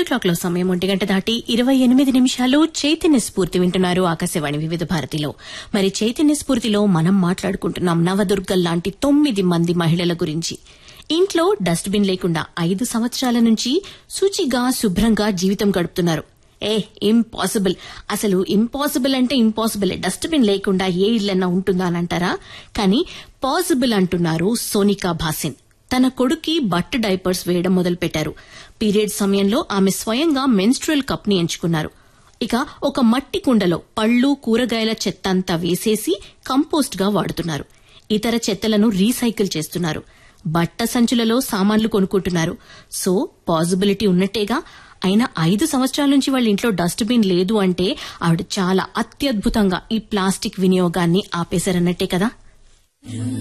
studio clock లో సమయం ఒంటి గంట దాటి ఇరవై ఎనిమిది నిమిషాలు చైతన్య స్ఫూర్తి వింటున్నారు ఆకాశవాణి వివిధ భారతిలో మరి చైతన్య స్ఫూర్తిలో మనం మాట్లాడుకుంటున్నాం నవదుర్గల్ లాంటి తొమ్మిది మంది మహిళల గురించి ఇంట్లో డస్ట్బిన్ లేకుండా ఐదు సంవత్సరాల నుంచి శుచిగా శుభ్రంగా జీవితం గడుపుతున్నారు ఏ ఇంపాసిబుల్ అసలు ఇంపాసిబుల్ అంటే ఇంపాసిబుల్ డస్ట్బిన్ లేకుండా ఏ ఇల్లన్నా ఉంటుందా అని అంటారా కానీ పాసిబుల్ అంటున్నారు సోనికా భాసిన్ తన కొడుక్కి బట్ట డైపర్స్ వేయడం మొదలుపెట్టారు పీరియడ్ సమయంలో ఆమె స్వయంగా మెన్స్ట్రువల్ కప్ ని ఎంచుకున్నారు ఇక ఒక మట్టి కుండలో పళ్ళు కూరగాయల చెత్త అంతా వేసేసి కంపోస్ట్ గా వాడుతున్నారు ఇతర చెత్తలను రీసైకిల్ చేస్తున్నారు బట్ట సంచులలో సామాన్లు కొనుక్కుంటున్నారు సో పాసిబిలిటీ ఉన్నట్టేగా అయినా ఐదు సంవత్సరాల నుంచి వాళ్ళ ఇంట్లో డస్ట్బిన్ లేదు అంటే ఆవిడ చాలా అత్యద్భుతంగా ఈ ప్లాస్టిక్ వినియోగాన్ని ఆపేశారన్నట్టే కదా